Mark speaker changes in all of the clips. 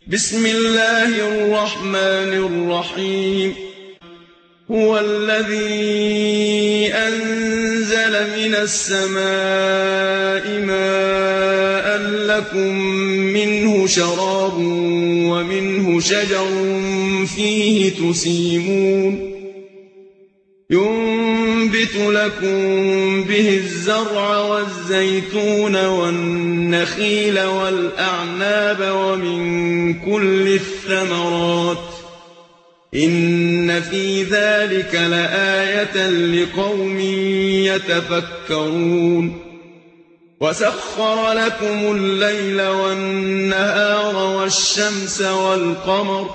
Speaker 1: بسم الله الرحمن الرحيم هو الذي أنزل من السماء ماء لكم منه شراب ومنه شجر فيه تسيمون ينبت لكم به الزرع والزيتون والنخيل والأعناب ومن كل الثمرات إن في ذلك لآية لقوم يتفكرون وسخر لكم الليل والنهار والشمس والقمر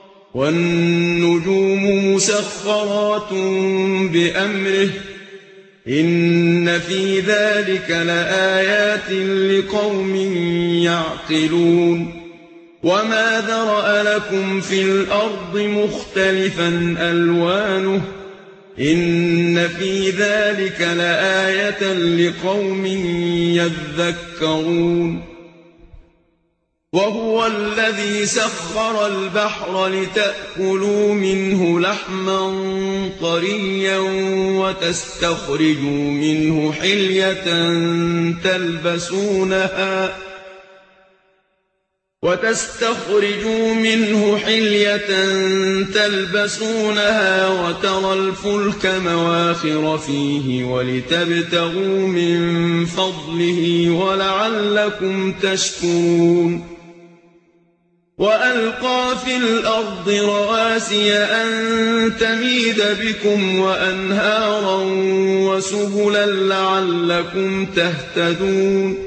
Speaker 1: والنجوم مسخرات بأمره إن في ذلك لآيات لقوم يعقلون وما ذرأ لكم في الأرض مختلفا ألوانه إن في ذلك لآية لقوم يذكرون وهو الذي سخر البحر لتأكلوا منه لحما طريا وتستخرجوا منه حلية تلبسونها وتستخرجوا منه حلية تلبسونها وترى الفلك مواخر فيه ولتبتغوا من فضله ولعلكم تشكرون وألقى في الأرض رواسي أن تميد بكم وأنهارا وسبلا لعلكم تهتدون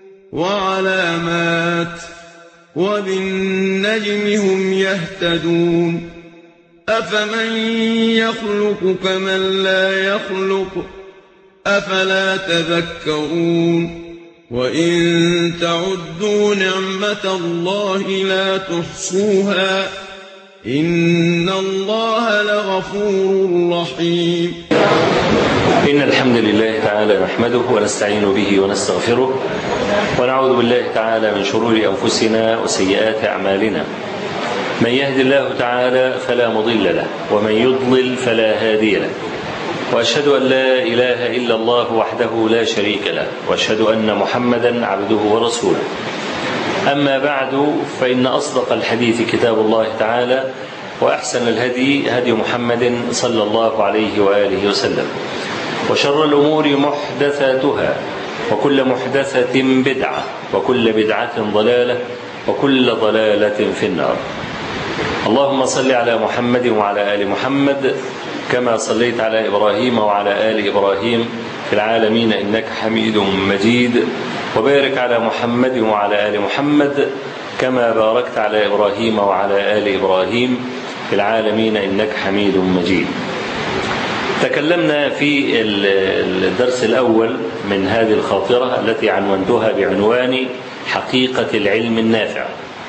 Speaker 1: وعلامات ۖ وبالنجم هم يهتدون أفمن يخلق كمن لا يخلق أفلا تذكرون وإن تعدوا نعمة الله لا تحصوها إن الله لغفور رحيم
Speaker 2: إن الحمد لله تعالى نحمده ونستعين به ونستغفره ونعوذ بالله تعالى من شرور أنفسنا وسيئات أعمالنا من يهد الله تعالى فلا مضل له ومن يضلل فلا هادي له وأشهد أن لا إله إلا الله وحده لا شريك له وأشهد أن محمدا عبده ورسوله أما بعد فإن أصدق الحديث كتاب الله تعالى وأحسن الهدي هدي محمد صلى الله عليه وآله وسلم وشر الأمور محدثاتها وكل محدثة بدعة وكل بدعة ضلالة وكل ضلالة في النار اللهم صل على محمد وعلى آل محمد كما صليت على إبراهيم وعلى آل إبراهيم في العالمين إنك حميد مجيد وبارك على محمد وعلى آل محمد كما باركت على إبراهيم وعلى آل إبراهيم في العالمين إنك حميد مجيد تكلمنا في الدرس الأول من هذه الخاطرة التي عنونتها بعنوان حقيقة العلم النافع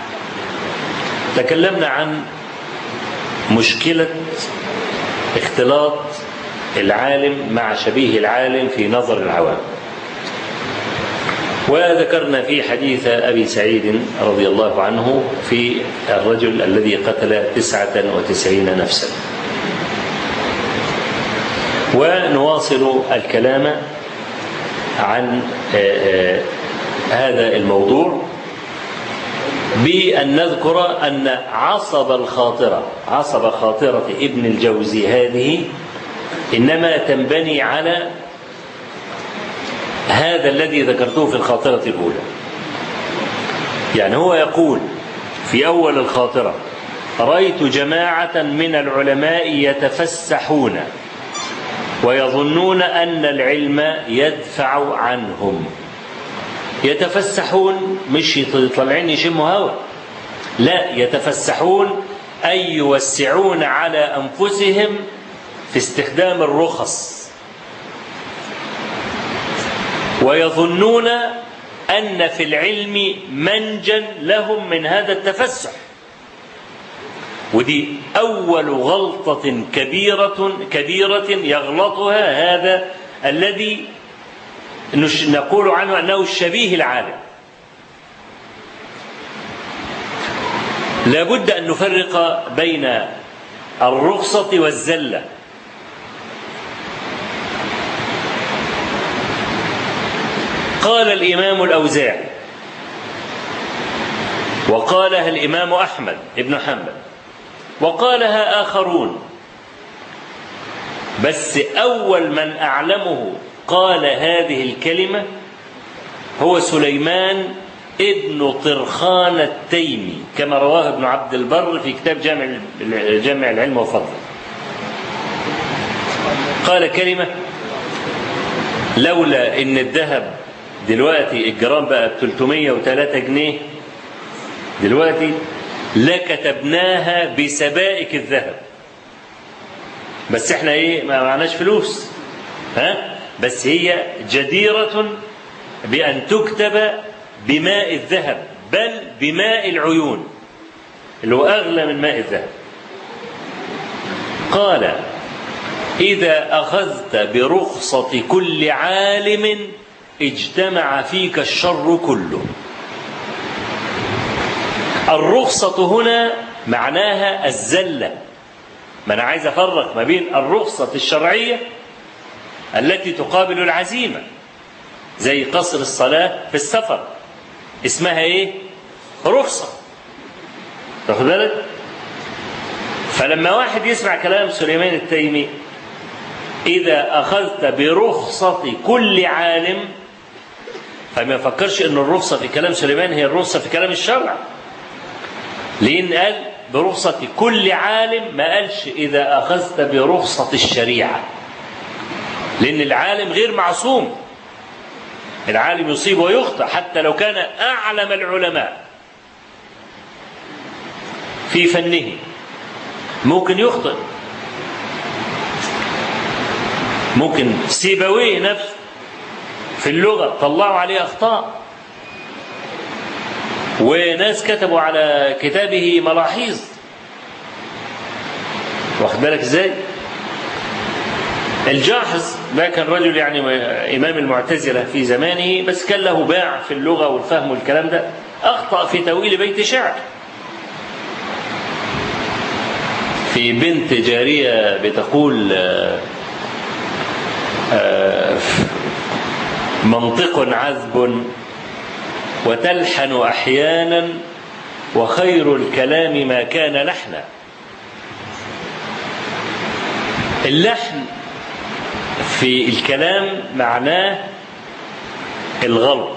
Speaker 2: تكلمنا عن مشكلة اختلاط العالم مع شبيه العالم في نظر العوام وذكرنا في حديث أبي سعيد رضي الله عنه في الرجل الذي قتل تسعة وتسعين نفسا ونواصل الكلام عن هذا الموضوع بأن نذكر أن عصب الخاطرة عصب خاطرة ابن الجوزي هذه إنما تنبني على هذا الذي ذكرته في الخاطرة الأولى يعني هو يقول في أول الخاطرة رأيت جماعة من العلماء يتفسحون ويظنون أن العلم يدفع عنهم يتفسحون مش طالعين يشموا هوا لا يتفسحون أي يوسعون على أنفسهم في استخدام الرخص ويظنون أن في العلم منجا لهم من هذا التفسح ودي أول غلطة كبيرة كبيرة يغلطها هذا الذي نقول عنه أنه الشبيه العالم لابد أن نفرق بين الرخصة والزلة قال الإمام الأوزاعي وقالها الإمام أحمد بن حنبل وقالها آخرون بس أول من أعلمه قال هذه الكلمة هو سليمان ابن طرخان التيمي كما رواه ابن عبد البر في كتاب جامع جامع العلم وفضله قال كلمة لولا ان الذهب دلوقتي الجرام بقى ب 303 جنيه دلوقتي لكتبناها بسبائك الذهب بس احنا ايه ما معناش فلوس ها بس هي جديرة بأن تكتب بماء الذهب بل بماء العيون اللي هو أغلى من ماء الذهب قال إذا أخذت برخصة كل عالم اجتمع فيك الشر كله الرخصة هنا معناها الزلة ما أنا عايز أفرق ما بين الرخصة الشرعية التي تقابل العزيمة زي قصر الصلاة في السفر اسمها ايه رخصة تاخد بالك فلما واحد يسمع كلام سليمان التيمي إذا أخذت برخصة كل عالم فما يفكرش أن الرخصة في كلام سليمان هي الرخصة في كلام الشرع لأن قال برخصة كل عالم ما قالش إذا أخذت برخصة الشريعة لأن العالم غير معصوم العالم يصيب ويخطئ حتى لو كان أعلم العلماء في فنه ممكن يخطئ ممكن سيبويه نفسه في اللغة طلعوا عليه أخطاء وناس كتبوا على كتابه ملاحظ واخد بالك ازاي الجاحظ ده كان رجل يعني إمام المعتزلة في زمانه بس كان له باع في اللغة والفهم والكلام ده أخطأ في تأويل بيت شعر في بنت جارية بتقول منطق عذب وتلحن أحيانا وخير الكلام ما كان لحنا اللحن في الكلام معناه الغلط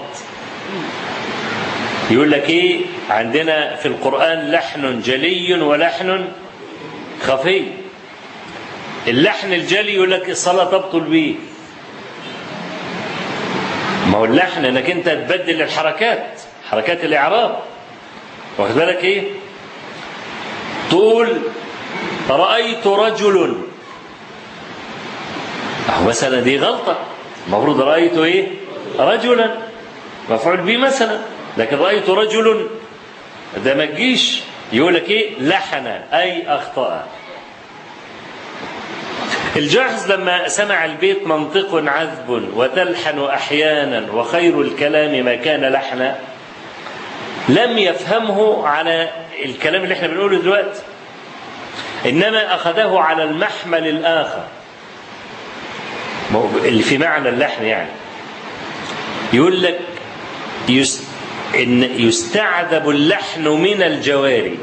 Speaker 2: يقول لك ايه عندنا في القرآن لحن جلي ولحن خفي اللحن الجلي يقول لك الصلاة تبطل به ما هو اللحن انك انت تبدل الحركات حركات الاعراب واخد بالك ايه تقول رأيت رجل أهو مثلا دي غلطة المفروض رأيت إيه رجلا مفعول به مثلا لكن رأيت رجل ده ما تجيش يقول لك إيه لحن أي أخطأ الجاحظ لما سمع البيت منطق عذب وتلحن أحيانا وخير الكلام ما كان لحنا لم يفهمه على الكلام اللي احنا بنقوله دلوقتي إنما أخذه على المحمل الآخر اللي في معنى اللحن يعني يقول لك يست إن يستعذب اللحن من الجواري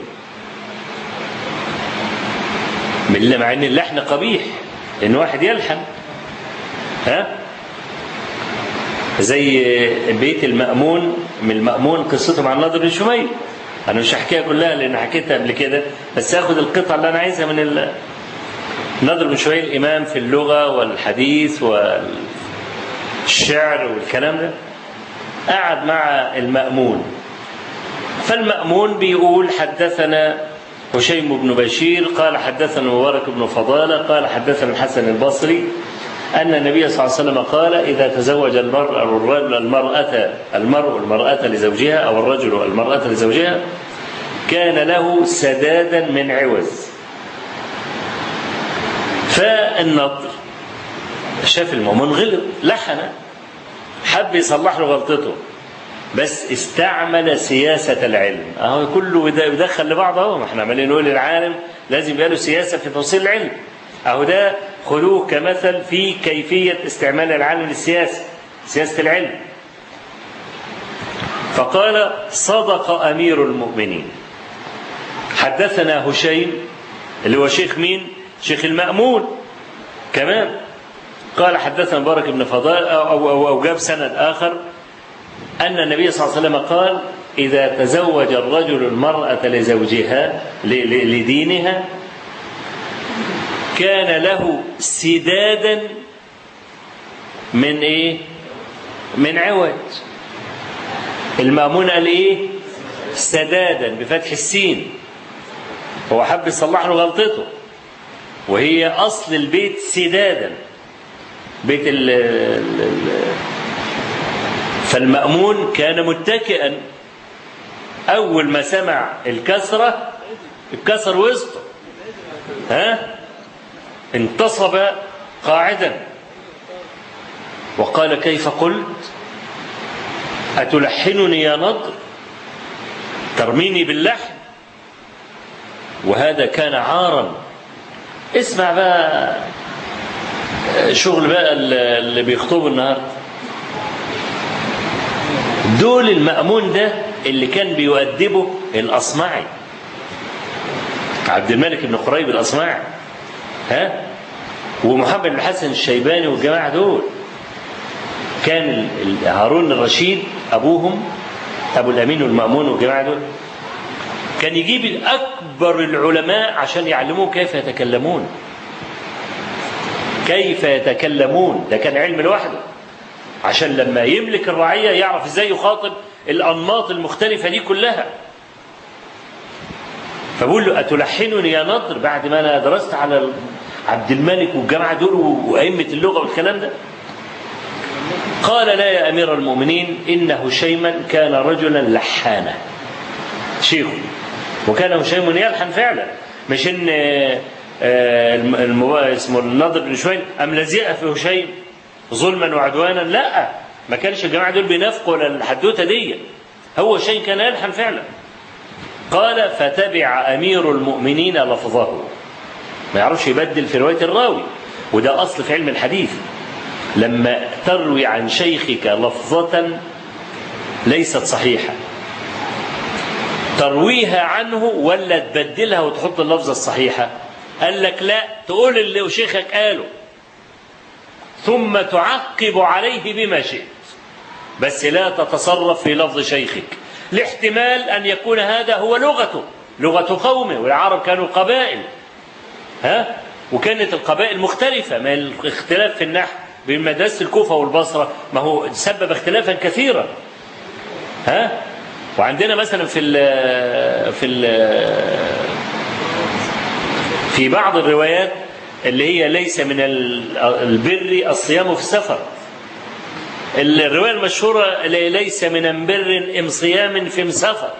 Speaker 2: مع ان اللحن قبيح ان واحد يلحن ها زي بيت المأمون من المأمون قصته مع النضر بن شميل انا مش هحكيها كلها لان حكيتها قبل كده بس اخد القطعه اللي انا عايزها من ال... نضر بن شميل امام في اللغه والحديث والشعر والكلام ده قعد مع المأمون فالمأمون بيقول حدثنا هشيم بن بشير قال حدثنا مبارك بن فضالة قال حدثنا الحسن البصري أن النبي صلى الله عليه وسلم قال إذا تزوج المرء الرجل المرأة المرء المرأة لزوجها أو الرجل المرأة لزوجها كان له سدادا من عوز فالنضر شاف المؤمن غلط لحن حب يصلح له غلطته بس استعمل سياسة العلم اهو كله يدخل لبعض اهو ما احنا عمالين نقول العالم لازم يبقى له سياسة في توصيل العلم اهو ده خذوه كمثل في كيفية استعمال العالم للسياسة سياسة العلم فقال صدق أمير المؤمنين حدثنا هشيم اللي هو شيخ مين شيخ المأمون كمان قال حدثنا مبارك بن فضال أو, أو, أو جاب سند آخر أن النبي صلى الله عليه وسلم قال إذا تزوج الرجل المرأة لزوجها لدينها كان له سدادا من إيه؟ من عوج المأمون قال إيه؟ سدادا بفتح السين هو حب يصلح له غلطته وهي أصل البيت سدادا بيت ال ال فالمأمون كان متكئا أول ما سمع الكسرة اتكسر وسطه ها انتصب قاعدا وقال كيف قلت أتلحنني يا نضر ترميني باللحن وهذا كان عارا اسمع بقى شغل بقى اللي بيخطبوا النهارده دول المأمون ده اللي كان بيؤدبه الأصمعي عبد الملك بن قريب الأصمعي ها ومحمد بن الحسن الشيباني والجماعة دول كان هارون الرشيد أبوهم أبو الأمين والمأمون والجماعة دول كان يجيب أكبر العلماء عشان يعلموه كيف يتكلمون كيف يتكلمون ده كان علم لوحده عشان لما يملك الرعية يعرف ازاي يخاطب الأنماط المختلفة دي كلها فبقول له أتلحنني يا نضر بعد ما أنا درست على عبد الملك والجماعة دول وأئمة اللغة والكلام ده قال لا يا أمير المؤمنين إن هشيما كان رجلا لحانا شيخ وكان هشيم يلحن فعلا مش إن اسمه النضر بن شويل أم لزق في هشيم ظلما وعدوانا لا ما كانش الجماعة دول بينافقوا ولا الحدوتة دي هو شيء كان يلحن فعلا قال فتبع أمير المؤمنين لفظه ما يعرفش يبدل في رواية الراوي وده أصل في علم الحديث لما تروي عن شيخك لفظة ليست صحيحة ترويها عنه ولا تبدلها وتحط اللفظة الصحيحة قال لك لا تقول اللي شيخك قاله ثم تعقب عليه بما شئت بس لا تتصرف في لفظ شيخك لاحتمال أن يكون هذا هو لغته لغة قومه والعرب كانوا قبائل ها وكانت القبائل مختلفة ما الاختلاف في النحو بين مدرسة الكوفة والبصرة ما هو سبب اختلافا كثيرا ها وعندنا مثلا في ال في ال في بعض الروايات اللي هي ليس من البر الصيام في السفر الرواية المشهورة اللي ليس من البر ام صيام في مسافر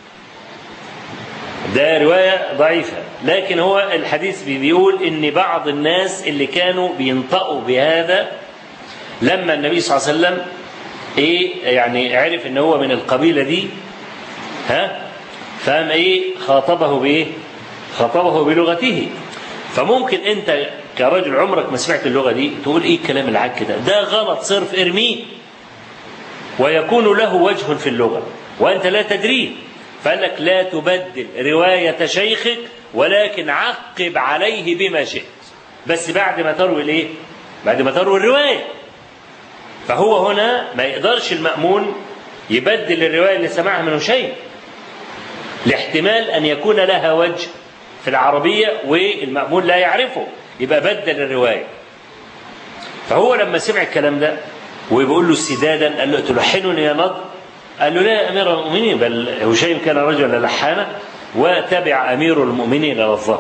Speaker 2: ده رواية ضعيفة لكن هو الحديث بيقول ان بعض الناس اللي كانوا بينطقوا بهذا لما النبي صلى الله عليه وسلم ايه يعني عرف ان هو من القبيلة دي ها فقام ايه خاطبه بايه خاطبه بلغته فممكن انت كرجل عمرك ما سمعت اللغة دي تقول ايه الكلام العك ده ده غلط صرف ارميه ويكون له وجه في اللغة وانت لا تدريه فقال لك لا تبدل رواية شيخك ولكن عقب عليه بما شئت بس بعد ما تروي الايه بعد ما تروي الرواية فهو هنا ما يقدرش المأمون يبدل الرواية اللي سمعها منه شيء لاحتمال أن يكون لها وجه في العربية والمأمون لا يعرفه يبقى بدل الرواية فهو لما سمع الكلام ده وبيقول له استدادا قال له تلحنني يا نضر قال له لا يا أمير المؤمنين بل هشيم كان رجلا لحانا وتبع أمير المؤمنين لفظه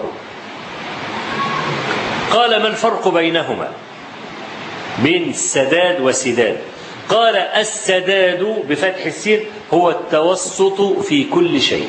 Speaker 2: قال ما الفرق بينهما بين السداد والسداد قال السداد بفتح السين هو التوسط في كل شيء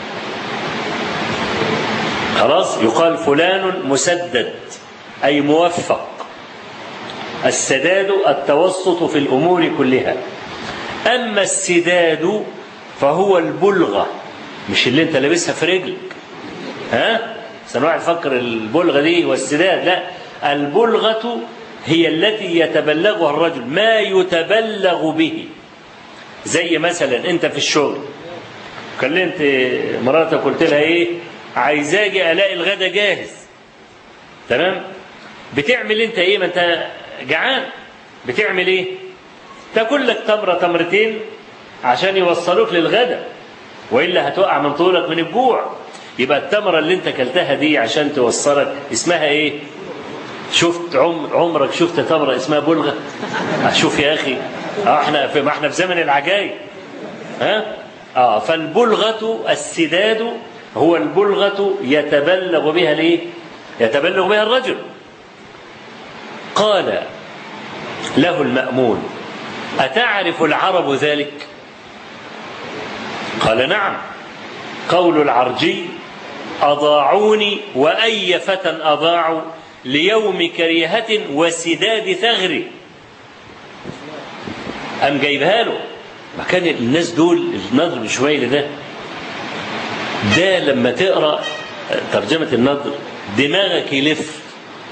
Speaker 2: خلاص يقال فلان مسدد أي موفق السداد التوسط في الأمور كلها أما السداد فهو البلغة مش اللي انت لابسها في رجلك ها عشان واحد يفكر البلغة دي والسداد لا البلغة هي التي يتبلغها الرجل ما يتبلغ به زي مثلا انت في الشغل كلمت مراتك قلت لها ايه عايزاجي الاقي الغدا جاهز تمام بتعمل انت ايه ما انت جعان بتعمل ايه تاكل لك تمره تمرتين عشان يوصلوك للغدا والا هتقع من طولك من الجوع يبقى التمره اللي انت اكلتها دي عشان توصلك اسمها ايه شفت عمر عمرك شفت تمره اسمها بلغه شوف يا اخي اه احنا في ما احنا في زمن العجائب ها اه فالبلغه السداد هو البلغه يتبلغ بها ليه يتبلغ بها الرجل قال له المأمون أتعرف العرب ذلك قال نعم قول العرجي أضاعوني وأي فتى أضاعوا ليوم كريهة وسداد ثغر أم جايبها له ما كان الناس دول النضر بن شويل ده ده لما تقرأ ترجمة النضر دماغك يلف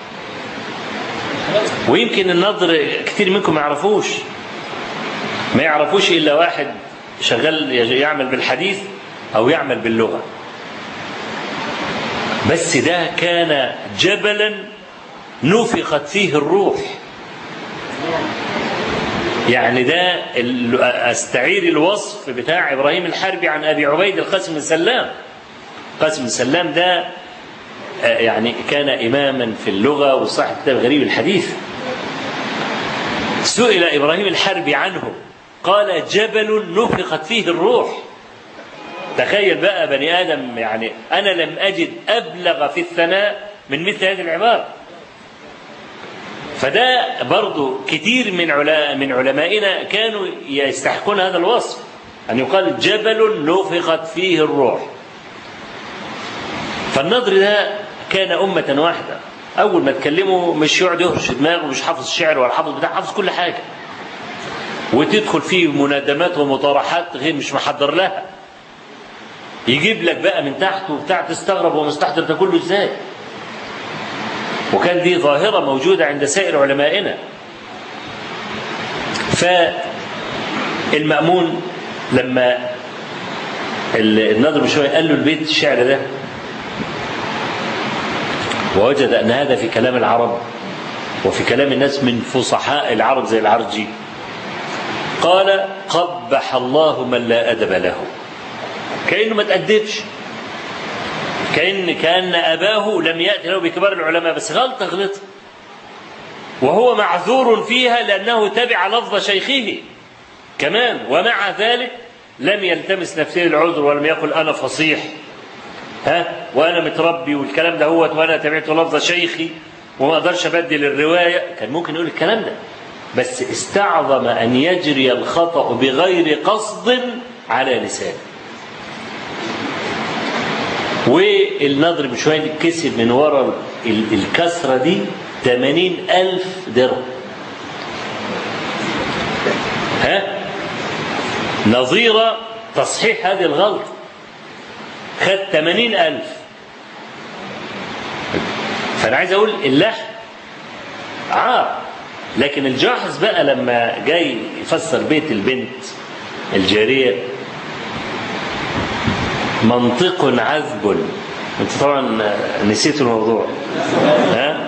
Speaker 2: ويمكن النضر كتير منكم ما يعرفوش ما يعرفوش إلا واحد شغال يعمل بالحديث أو يعمل باللغة بس ده كان جبلا نفخت فيه الروح يعني ده استعير الوصف بتاع ابراهيم الحربي عن ابي عبيد القاسم بن سلام قاسم بن سلام ده يعني كان اماما في اللغه وصاحب كتاب غريب الحديث سئل ابراهيم الحربي عنه قال جبل نفخت فيه الروح تخيل بقى بني ادم يعني انا لم اجد ابلغ في الثناء من مثل هذه العباره فده برضو كتير من علماء من علمائنا كانوا يستحقون هذا الوصف أن يقال جبل نفخت فيه الروح فالنضر ده كان أمة واحدة أول ما تكلمه مش يقعد يهرش دماغه مش حافظ الشعر ولا حافظ بتاع حافظ كل حاجة وتدخل فيه منادمات ومطارحات غير مش محضر لها يجيب لك بقى من تحت وبتاع تستغرب ومستحضر ده كله ازاي وكان دي ظاهرة موجودة عند سائر علمائنا فالمأمون لما النضر شوية قال له البيت الشعر ده ووجد أن هذا في كلام العرب وفي كلام الناس من فصحاء العرب زي العرجي قال قبح الله من لا أدب له كأنه ما تأدبش كأن كأن أباه لم يأتي له بكبار العلماء بس غلطة غلط وهو معذور فيها لأنه تبع لفظ شيخه كمان ومع ذلك لم يلتمس نفسه العذر ولم يقل أنا فصيح ها وأنا متربي والكلام ده هو وأنا تبعت لفظ شيخي وما أقدرش أبدل الرواية كان ممكن يقول الكلام ده بس استعظم أن يجري الخطأ بغير قصد على لسانه والنضر بشوية كسب من وراء الكسرة دي ثمانين ألف درهم ها نظير تصحيح هذه الغلطة خد ثمانين ألف فأنا عايز أقول اللحن عار لكن الجاحظ بقى لما جاي يفسر بيت البنت الجارية منطق عذب انت طبعا نسيت الموضوع ها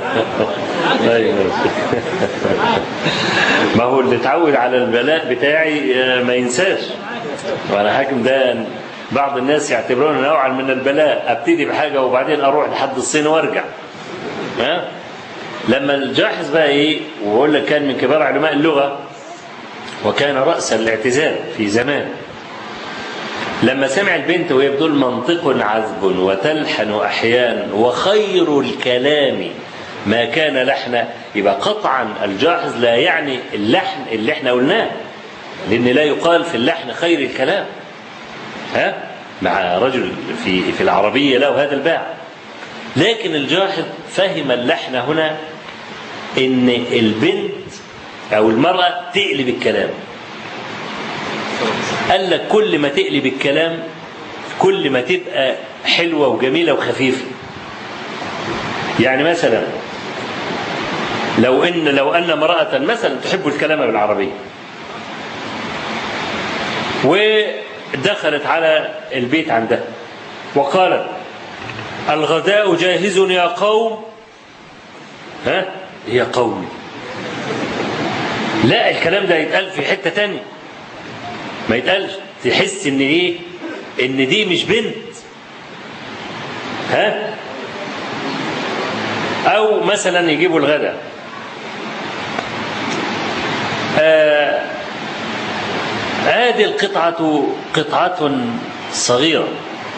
Speaker 2: ما هو اللي اتعود على البلاء بتاعي ما ينساش وانا حاكم ده بعض الناس يعتبرون نوعا من البلاء ابتدي بحاجه وبعدين اروح لحد الصين وارجع ها لما الجاحظ بقى ايه وبقول لك كان من كبار علماء اللغه وكان راسا الاعتزال في زمان لما سمع البنت وهي بتقول منطق عذب وتلحن احيانا وخير الكلام ما كان لحنا يبقى قطعا الجاحظ لا يعني اللحن اللي احنا قلناه لان لا يقال في اللحن خير الكلام ها مع رجل في في العربيه له هذا الباع لكن الجاحظ فهم اللحن هنا ان البنت او المراه تقلب الكلام قال لك كل ما تقلب الكلام كل ما تبقى حلوة وجميلة وخفيفة يعني مثلا لو ان لو ان امرأة مثلا تحب الكلام بالعربية ودخلت على البيت عندها وقالت الغداء جاهز يا قوم ها يا قومي لا الكلام ده يتقال في حتة تانية ما يتقالش تحس ان ايه ان دي مش بنت ها او مثلا يجيبوا الغداء آه هذه القطعة قطعة صغيرة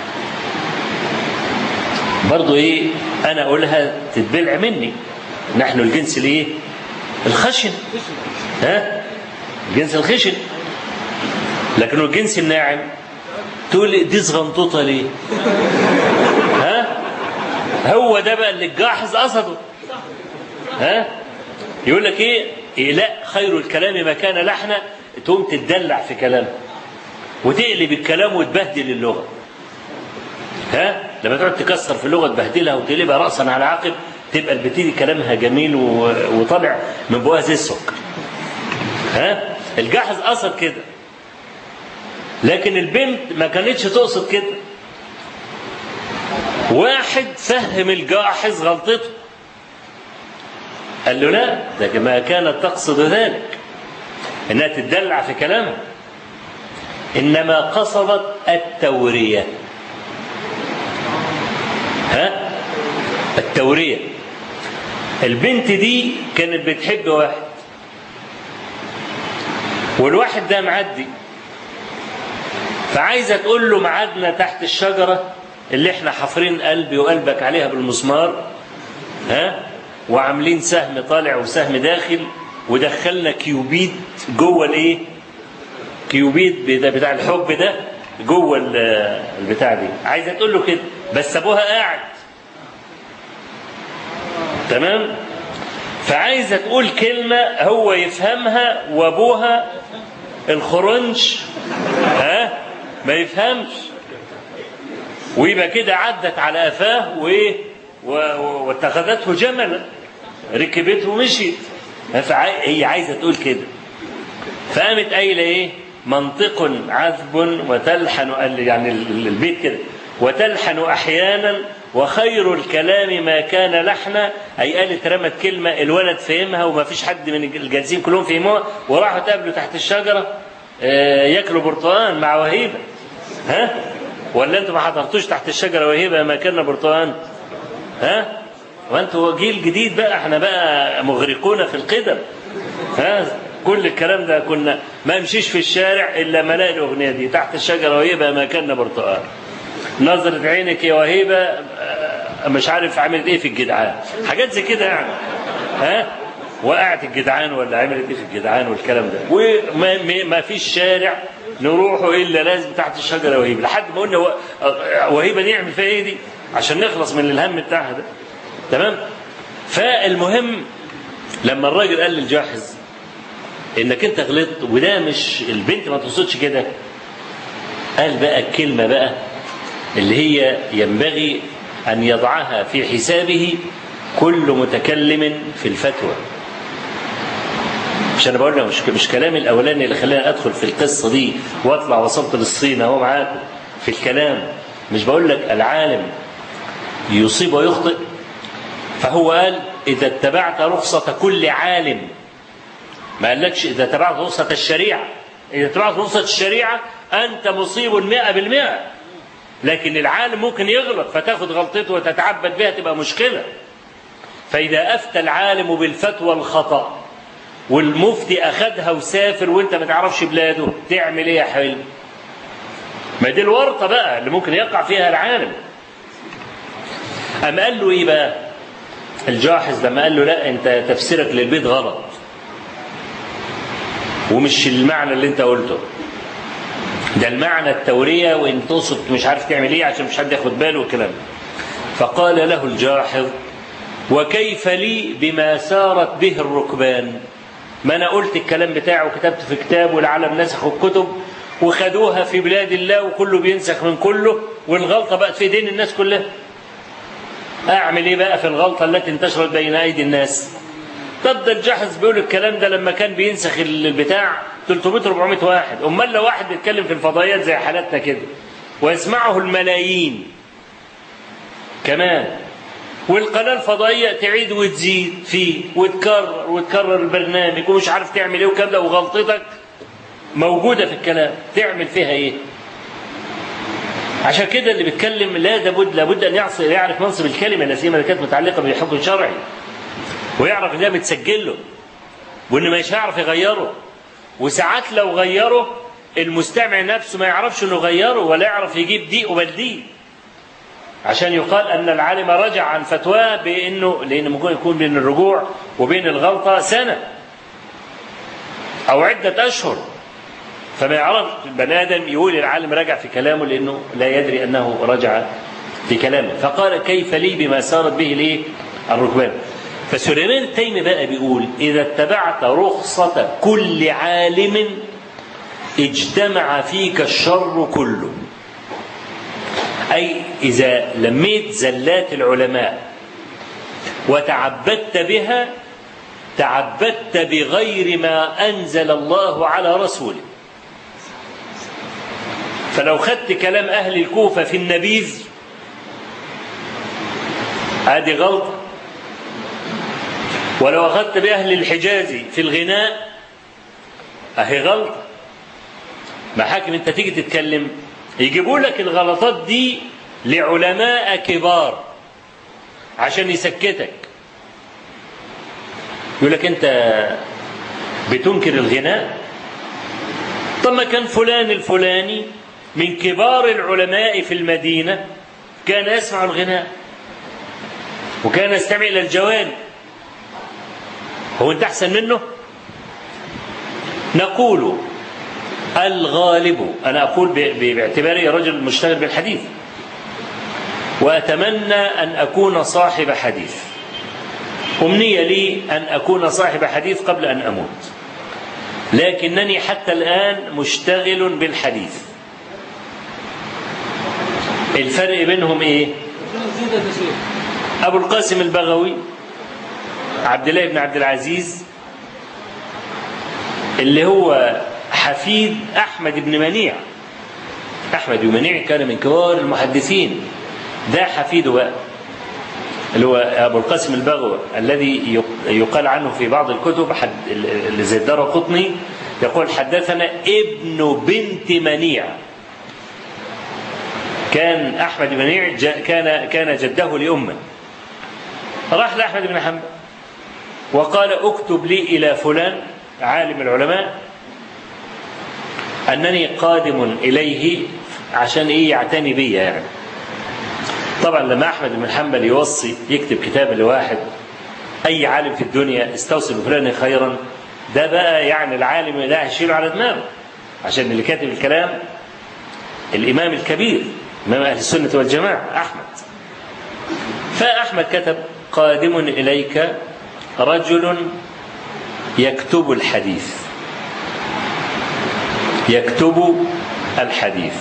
Speaker 2: برضو ايه انا اقولها تتبلع مني نحن الجنس الايه الخشن ها الجنس الخشن لكن الجنس الناعم تقول دي صغنطوطة ليه ها هو ده بقى اللي الجاحظ قصده ها يقول لك ايه, إيه لا خير الكلام ما كان لحنا تقوم تتدلع في كلام وتقلب الكلام وتبهدل اللغه ها لما تقعد تكسر في اللغه تبهدلها وتقلبها راسا على عقب تبقى البتيجي كلامها جميل وطالع من بقها زي السكر ها الجاحظ قصد كده لكن البنت ما كانتش تقصد كده واحد فهم الجاحظ غلطته قال له لا ده ما كانت تقصد ذلك انها تدلع في كلامها انما قصدت التوريه ها التوريه البنت دي كانت بتحب واحد والواحد ده معدي فعايزه تقول له ميعادنا تحت الشجره اللي احنا حافرين قلبي وقلبك عليها بالمسمار ها وعاملين سهم طالع وسهم داخل ودخلنا كيوبيد جوه الايه كيوبيد ده بتاع الحب ده جوه البتاع دي عايزه تقول له كده بس ابوها قاعد تمام فعايزه تقول كلمه هو يفهمها وابوها الخرنج ها ما يفهمش ويبقى كده عدت على قفاه وايه واتخذته جملا ركبته ومشيت هي عايزه تقول كده فقامت قايله ايه منطق عذب وتلحن يعني البيت كده وتلحن احيانا وخير الكلام ما كان لحنا اي قالت رمت كلمه الولد فهمها وما فيش حد من الجالسين كلهم فهموها وراحوا تقابلوا تحت الشجره ياكلوا برتقان مع وهيبه ها ولا انتوا ما حضرتوش تحت الشجره وهيبه ما كنا برتقان ها وانتوا جيل جديد بقى احنا بقى مغرقون في القدم ها كل الكلام ده كنا ما امشيش في الشارع الا ما الاقي الاغنيه دي تحت الشجره وهيبه ما كنا برتقال نظرة عينك يا وهيبة مش عارف عملت ايه في الجدعان حاجات زي كده يعني ها وقعت الجدعان ولا عملت ايه في الجدعان والكلام ده وما ما فيش شارع نروحه الا لازم تحت الشجره وهيبه لحد ما قلنا وهيبه دي نعمل فيها ايه دي عشان نخلص من الهم بتاعها ده تمام فالمهم لما الراجل قال للجاحظ انك انت غلطت وده مش البنت ما تقصدش كده قال بقى الكلمه بقى اللي هي ينبغي ان يضعها في حسابه كل متكلم في الفتوى مش انا بقول لك مش مش كلامي الاولاني اللي خلاني ادخل في القصه دي واطلع وصلت للصين اهو معاكم في الكلام مش بقول لك العالم يصيب ويخطئ فهو قال اذا اتبعت رخصه كل عالم ما قالكش اذا اتبعت رخصه الشريعه اذا اتبعت رخصه الشريعه انت مصيب مئة بالمئة لكن العالم ممكن يغلط فتاخد غلطته وتتعبد بها تبقى مشكله فاذا افتى العالم بالفتوى الخطأ والمفتي اخدها وسافر وانت ما تعرفش بلاده تعمل ايه يا حلم ما دي الورطه بقى اللي ممكن يقع فيها العالم أم قال له ايه بقى الجاحظ لما قال له لا انت تفسيرك للبيت غلط ومش المعنى اللي انت قلته ده المعنى التورية وان تقصد مش عارف تعمل ايه عشان مش حد ياخد باله والكلام فقال له الجاحظ وكيف لي بما سارت به الركبان ما انا قلت الكلام بتاعه وكتبت في كتاب والعالم نسخ الكتب وخدوها في بلاد الله وكله بينسخ من كله والغلطة بقت في ايدين الناس كلها أعمل إيه بقى في الغلطة التي انتشرت بين أيدي الناس ضد الجحظ بيقول الكلام ده لما كان بينسخ البتاع 300 400 واحد امال لو واحد بيتكلم في الفضائيات زي حالاتنا كده ويسمعه الملايين كمان والقناه الفضائيه تعيد وتزيد فيه وتكرر وتكرر البرنامج ومش عارف تعمل ايه وكام ده وغلطتك موجوده في الكلام تعمل فيها ايه عشان كده اللي بيتكلم لا لابد لابد ان يعرف يعرف منصب الكلمه لا سيما اللي كانت متعلقه بالحكم الشرعي ويعرف ان ده متسجل له وان مش هيعرف يغيره وساعات لو غيره المستمع نفسه ما يعرفش انه غيره ولا يعرف يجيب دي وبلدي عشان يقال ان العالم رجع عن فتواه بانه لان ممكن يكون بين الرجوع وبين الغلطه سنه او عده اشهر فما يعرف البني ادم يقول العالم رجع في كلامه لانه لا يدري انه رجع في كلامه فقال كيف لي بما سارت به ليه الركبان فسليمان التيمي بقى بيقول إذا اتبعت رخصة كل عالم اجتمع فيك الشر كله أي إذا لميت زلات العلماء وتعبدت بها تعبدت بغير ما أنزل الله على رسوله فلو خدت كلام أهل الكوفة في النبيذ هذه غلطة ولو أخذت بأهل الحجاز في الغناء أهي غلطة محاكم أنت تيجي تتكلم يجيبوا لك الغلطات دي لعلماء كبار عشان يسكتك يقول لك أنت بتنكر الغناء طب ما كان فلان الفلاني من كبار العلماء في المدينة كان يسمع الغناء وكان يستمع إلى الجوانب هو انت احسن منه نقول الغالب انا اقول باعتباري رجل مشتغل بالحديث واتمنى ان اكون صاحب حديث امنيه لي ان اكون صاحب حديث قبل ان اموت لكنني حتى الان مشتغل بالحديث الفرق بينهم ايه ابو القاسم البغوي عبد الله بن عبد العزيز اللي هو حفيد احمد بن منيع احمد بن منيع كان من كبار المحدثين ده حفيده بقى اللي هو ابو القاسم البغوي الذي يقال عنه في بعض الكتب حد اللي زي الدار قطني يقول حدثنا ابن بنت منيع كان احمد بن منيع كان كان جده لامه راح لاحمد بن حنبل وقال اكتب لي إلى فلان عالم العلماء أنني قادم إليه عشان إيه يعتني بي يعني طبعا لما أحمد بن حنبل يوصي يكتب كتاب لواحد أي عالم في الدنيا استوصي بفلان خيرا ده بقى يعني العالم ده هيشيله على دماغه عشان اللي كاتب الكلام الإمام الكبير إمام أهل السنة والجماعة أحمد فأحمد كتب قادم إليك رجل يكتب الحديث يكتب الحديث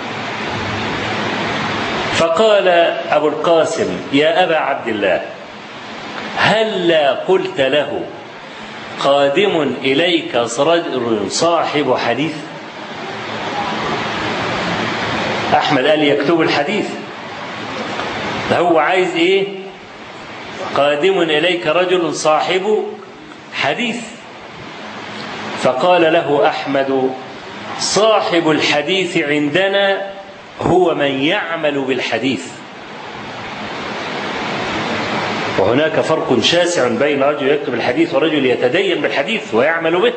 Speaker 2: فقال أبو القاسم يا أبا عبد الله هلا قلت له قادم إليك رجل صاحب حديث أحمد قال يكتب الحديث هو عايز إيه قادم إليك رجل صاحب حديث فقال له أحمد صاحب الحديث عندنا هو من يعمل بالحديث وهناك فرق شاسع بين رجل يكتب الحديث ورجل يتدين بالحديث ويعمل به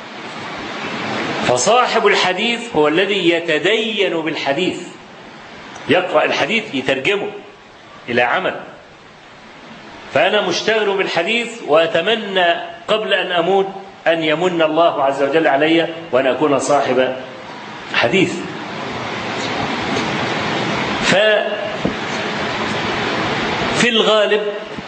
Speaker 2: فصاحب الحديث هو الذي يتدين بالحديث يقرأ الحديث يترجمه إلى عمل فأنا مشتغل بالحديث وأتمنى قبل أن أموت أن يمن الله عز وجل علي وأن أكون صاحب حديث ف في الغالب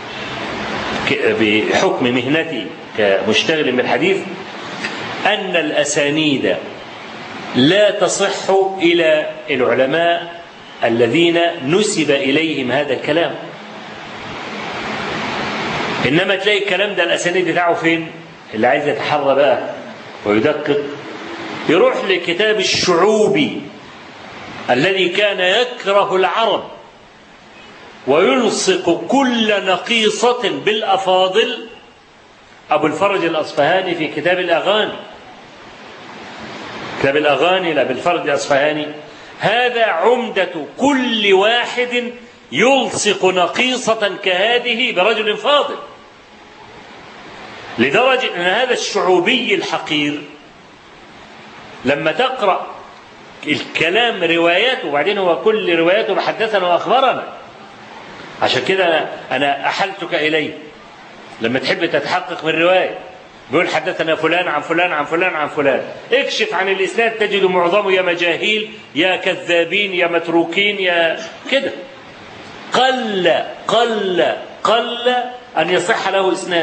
Speaker 2: بحكم مهنتي كمشتغل بالحديث أن الأسانيد لا تصح إلى العلماء الذين نسب إليهم هذا الكلام إنما تلاقي الكلام ده الأسانيد بتاعه فين اللي عايز يتحرى بقى ويدقق يروح لكتاب الشعوبي الذي كان يكره العرب ويلصق كل نقيصة بالأفاضل أبو الفرج الأصفهاني في كتاب الأغاني كتاب الأغاني لأبي الفرج الأصفهاني هذا عمدة كل واحد يلصق نقيصة كهذه برجل فاضل لدرجة أن هذا الشعوبي الحقير لما تقرأ الكلام رواياته وبعدين هو كل رواياته حدثنا وأخبرنا عشان كده أنا أحلتك إليه لما تحب تتحقق من رواية بيقول حدثنا فلان عن فلان عن فلان عن فلان اكشف عن الإسناد تجد معظمه يا مجاهيل يا كذابين يا متروكين يا كده قل قل قل أن يصح له إسناد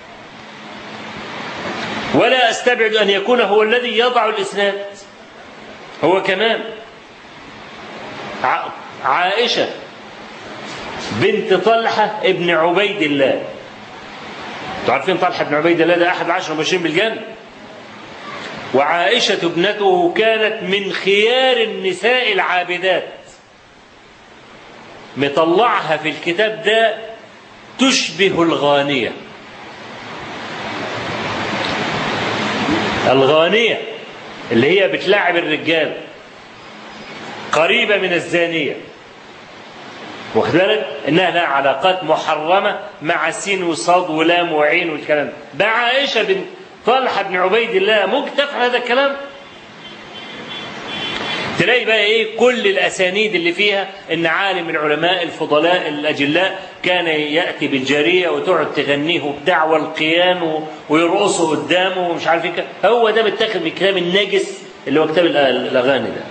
Speaker 2: ولا أستبعد أن يكون هو الذي يضع الإسناد هو كمان عائشة بنت طلحة ابن عبيد الله انتوا عارفين طلحة بن عبيد الله ده أحد العشر المبشرين بالجنة وعائشة ابنته كانت من خيار النساء العابدات مطلعها في الكتاب ده تشبه الغانية الغانية اللي هي بتلاعب الرجال قريبة من الزانية واخد بالك انها لها علاقات محرمه مع سين وصاد ولام وعين والكلام ده عائشه بن طلحه بن عبيد الله ممكن تفعل هذا الكلام تلاقي بقى ايه كل الاسانيد اللي فيها ان عالم من العلماء الفضلاء الاجلاء كان ياتي بالجاريه وتقعد تغنيه بدعوى القيان ويرقصه قدامه ومش عارف ايه هو ده متاخد من الكلام النجس اللي هو كتاب الاغاني ده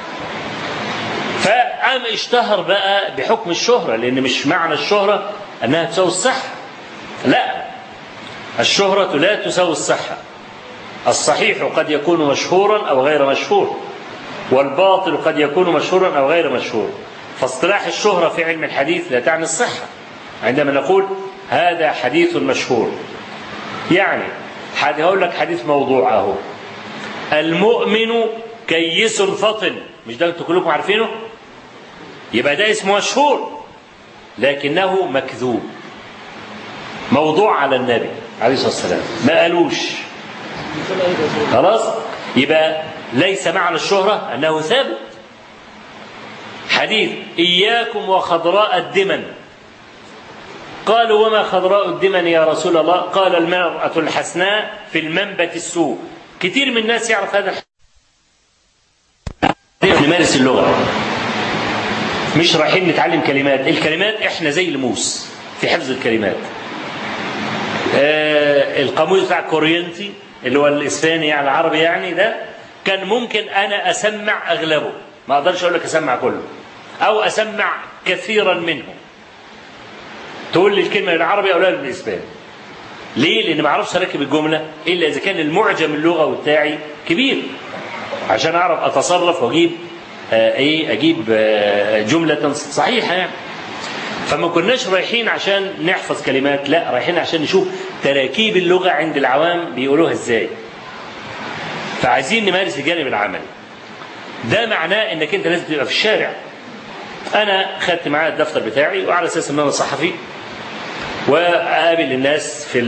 Speaker 2: فقام اشتهر بقى بحكم الشهرة لأن مش معنى الشهرة أنها تساوي الصحة لا الشهرة لا تساوي الصحة الصحيح قد يكون مشهورا أو غير مشهور والباطل قد يكون مشهورا أو غير مشهور فاصطلاح الشهرة في علم الحديث لا تعني الصحة عندما نقول هذا حديث مشهور يعني هقول لك حديث موضوع اهو المؤمن كيس فطن مش ده انتوا كلكم عارفينه يبقى ده اسمه مشهور لكنه مكذوب موضوع على النبي عليه الصلاه والسلام ما قالوش خلاص يبقى ليس معنى الشهرة أنه ثابت حديث إياكم وخضراء الدمن قالوا وما خضراء الدمن يا رسول الله قال المرأة الحسناء في المنبت السوء كتير من الناس يعرف هذا نمارس اللغة مش رايحين نتعلم كلمات الكلمات احنا زي الموس في حفظ الكلمات آه القاموس بتاع كورينتي اللي هو الاسباني يعني العربي يعني ده كان ممكن انا اسمع اغلبه ما اقدرش اقول لك اسمع كله او اسمع كثيرا منه تقول لي الكلمه بالعربي او لا بالاسباني ليه؟ لان ما اعرفش اركب الجمله الا اذا كان المعجم اللغوي بتاعي كبير عشان اعرف اتصرف واجيب آه ايه اجيب آه جمله صحيحه يعني فما كناش رايحين عشان نحفظ كلمات لا رايحين عشان نشوف تراكيب اللغه عند العوام بيقولوها ازاي فعايزين نمارس الجانب العملي ده معناه انك انت لازم تبقى في الشارع انا خدت معايا الدفتر بتاعي وعلى اساس ان انا صحفي واقابل الناس في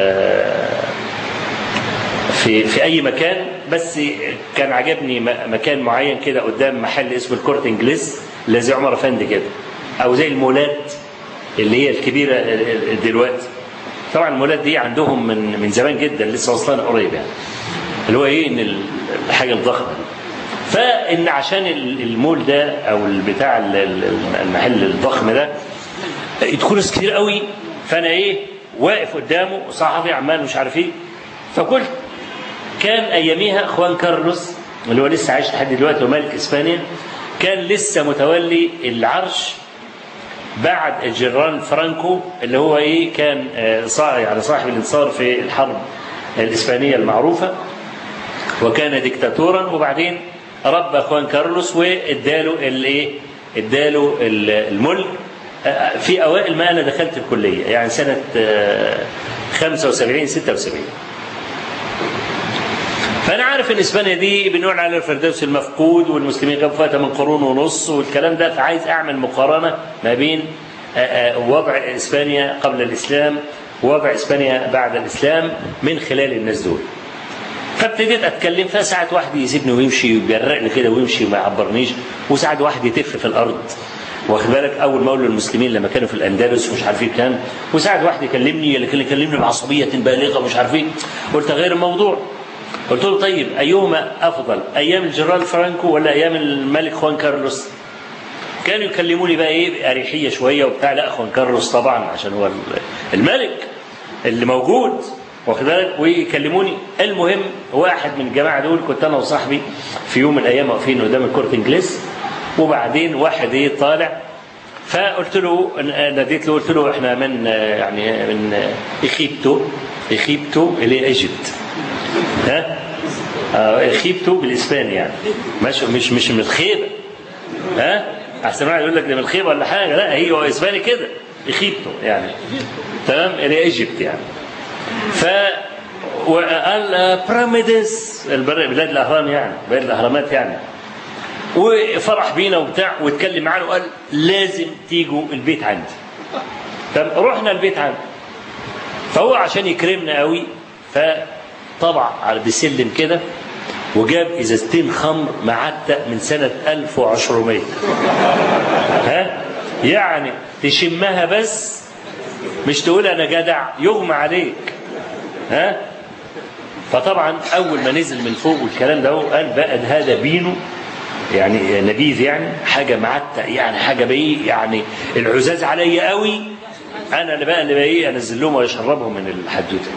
Speaker 2: في في اي مكان بس كان عجبني مكان معين كده قدام محل اسمه الكورت انجليز اللي زي عمر افندي كده او زي المولات اللي هي الكبيره دلوقتي طبعا المولات دي عندهم من من زمان جدا لسه واصلين قريب يعني اللي هو ايه ان الحاجه الضخمه فان عشان المول ده او البتاع المحل الضخم ده يدخل ناس كتير قوي فانا ايه واقف قدامه صحفي عمال مش عارف ايه فقلت كان اياميها اخوان كارلوس اللي هو لسه عايش لحد دلوقتي وملك اسبانيا كان لسه متولي العرش بعد الجنرال فرانكو اللي هو ايه كان يعني صاحب الانتصار في الحرب الاسبانيه المعروفه وكان ديكتاتورا وبعدين ربى خوان كارلوس واداله الايه اداله ال- الملك آه، في اوائل ما انا دخلت الكليه يعني سنه آه، 75 76 فانا عارف ان اسبانيا دي بنقول على الفردوس المفقود والمسلمين كانوا فاتها من قرون ونص والكلام ده فعايز اعمل مقارنه ما بين آه، آه، وضع اسبانيا قبل الاسلام ووضع اسبانيا بعد الاسلام من خلال الناس دول. فابتديت اتكلم فساعات واحد يسيبني ويمشي ويبرقني كده ويمشي وما يعبرنيش وساعات واحد يتف في الارض واخد بالك اول ما اقول للمسلمين لما كانوا في الاندلس ومش عارف ايه كان وساعات واحد يكلمني لكن يكلمني بعصبيه بالغه مش عارف ايه قلت غير الموضوع قلت له طيب ايهما افضل ايام الجنرال فرانكو ولا ايام الملك خوان كارلوس كانوا يكلموني بقى ايه باريحيه شويه وبتاع لا خوان كارلوس طبعا عشان هو الملك اللي موجود واخد بالك ويكلموني المهم واحد من الجماعه دول كنت انا وصاحبي في يوم من الايام واقفين قدام الكورت انجليز وبعدين واحد ايه طالع فقلت له ناديت له قلت له احنا من يعني من اخيبتو اخيبتو الى ايجيبت ها آه، اخيبتو بالاسباني يعني مش مش مش من الخيبه ها احسن واحد يقول لك ده من الخيبه ولا حاجه لا هي هو اسباني كده اخيبتو يعني تمام الى ايجيبت يعني ف وقال بيراميدز البر- بلاد الاهرام يعني بلاد الاهرامات يعني وفرح بينا وبتاع واتكلم معانا وقال لازم تيجوا البيت عندي طب رحنا البيت عنده فهو عشان يكرمنا قوي فطبع على بسلم كده وجاب ازازتين خمر معتق من سنه 1400 ها يعني تشمها بس مش تقول انا جدع يغمى عليك ها فطبعا اول ما نزل من فوق والكلام ده قال بقى ده هذا بينو يعني نبيذ يعني حاجه معتق يعني حاجه بايه يعني العزاز عليا قوي انا اللي بقى اللي بقى ايه انزل لهم واشربهم من الحدوته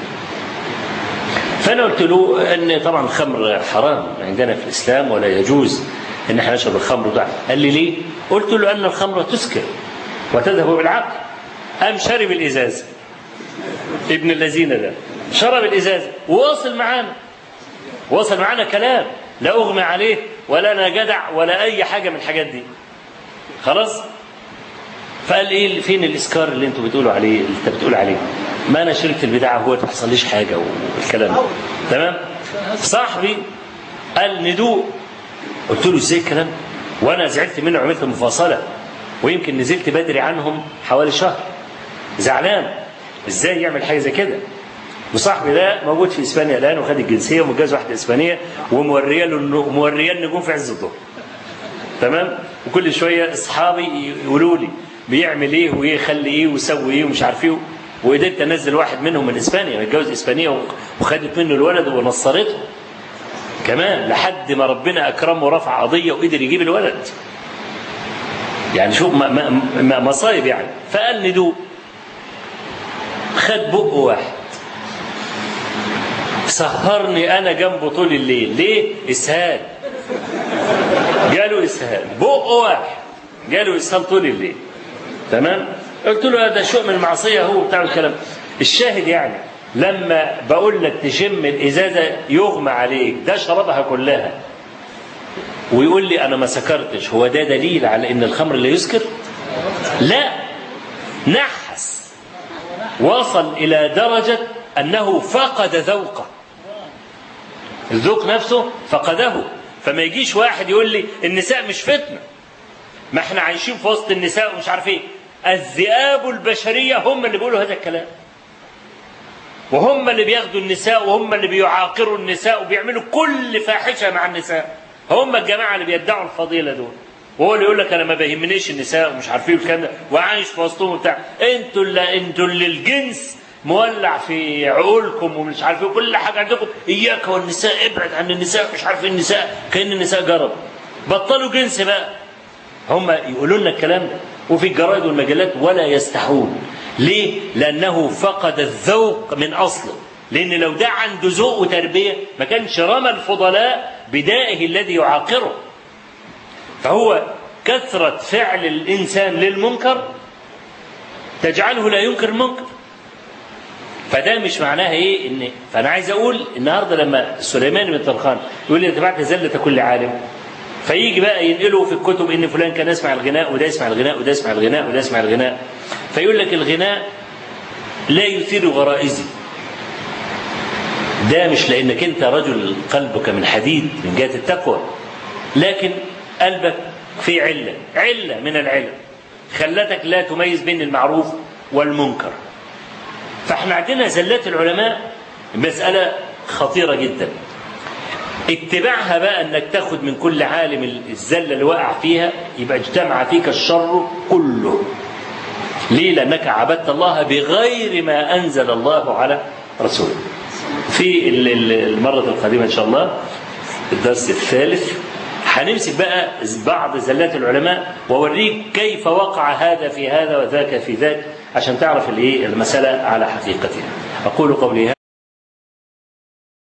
Speaker 2: فانا قلت له ان طبعا الخمر حرام عندنا في الاسلام ولا يجوز ان احنا نشرب الخمر ده قال لي ليه؟ قلت له ان الخمر تسكر وتذهب بالعقل قام شرب الازازه ابن الذين ده شرب الازازه وواصل معانا وصل معانا كلام لا اغمى عليه ولا انا جدع ولا اي حاجه من الحاجات دي خلاص فقال ايه فين الاسكار اللي انتوا بتقولوا عليه اللي انت بتقول عليه ما انا شربت البتاع هو ما حصليش حاجه والكلام ده تمام صاحبي قال ندوق قلت له ازاي الكلام وانا زعلت منه وعملت مفاصله ويمكن نزلت بدري عنهم حوالي شهر زعلان ازاي يعمل حاجه زي كده وصاحبي ده موجود في اسبانيا الان وخد الجنسيه ومتجوز واحده اسبانيه وموريه له النو- موريه النجوم في عز الظهر تمام وكل شويه اصحابي يقولوا لي بيعمل ايه ويخلي ايه ويسوي ايه ومش عارف ايه وقدرت انزل واحد منهم من اسبانيا متجوز اسبانيه وخدت منه الولد ونصرته كمان لحد ما ربنا اكرمه ورفع قضيه وقدر يجيب الولد يعني شوف ما- ما- ما- مصايب يعني فقال ندوق خد بق واحد سهرني انا جنبه طول الليل ليه اسهال جاله اسهال بق واحد جاله اسهال طول الليل تمام قلت له هذا شيء من المعصيه هو بتاع الكلام الشاهد يعني لما بقول لك تشم الازازه يغمى عليك ده شربها كلها ويقول لي انا ما سكرتش هو ده دليل على ان الخمر لا يسكر لا نحس وصل الى درجه انه فقد ذوقه الذوق نفسه فقده فما يجيش واحد يقول لي النساء مش فتنه ما احنا عايشين في وسط النساء ومش عارف ايه الذئاب البشريه هم اللي بيقولوا هذا الكلام وهم اللي بياخدوا النساء وهم اللي بيعاقروا النساء وبيعملوا كل فاحشه مع النساء هم الجماعه اللي بيدعوا الفضيله دول وهو اللي يقول لك انا ما بيهمنيش النساء ومش عارف ايه والكلام ده وعايش في وسطهم وبتاع انتوا اللي انتوا اللي الجنس مولع في عقولكم ومش عارف ايه وكل حاجه عندكم اياك والنساء ابعد عن النساء مش عارف ايه النساء كان النساء جرب بطلوا جنس بقى هم يقولوا لنا الكلام ده وفي الجرائد والمجلات ولا يستحون ليه؟ لأنه فقد الذوق من أصله لأن لو ده عنده ذوق وتربية ما كانش رمى الفضلاء بدائه الذي يعاقره فهو كثرة فعل الإنسان للمنكر تجعله لا ينكر المنكر فده مش معناها ايه ان فانا عايز اقول النهارده لما سليمان بن طرخان يقول لي اتبعت زله كل عالم فيجي بقى ينقلوا في الكتب ان فلان كان يسمع الغناء وده يسمع الغناء وده يسمع الغناء وده يسمع الغناء فيقول لك الغناء لا يثير غرائزي ده مش لانك انت رجل قلبك من حديد من جهه التقوى لكن قلبك في عله عله من العلل خلتك لا تميز بين المعروف والمنكر فاحنا عندنا زلات العلماء مساله خطيره جدا اتباعها بقى انك تاخد من كل عالم الزله اللي وقع فيها يبقى اجتمع فيك الشر كله ليه لانك عبدت الله بغير ما انزل الله على رسوله في المره القادمه ان شاء الله الدرس الثالث هنمسك بقى بعض زلات العلماء واوريك كيف وقع هذا في هذا وذاك في ذاك عشان تعرف الايه المساله على حقيقتها اقول قولي هذا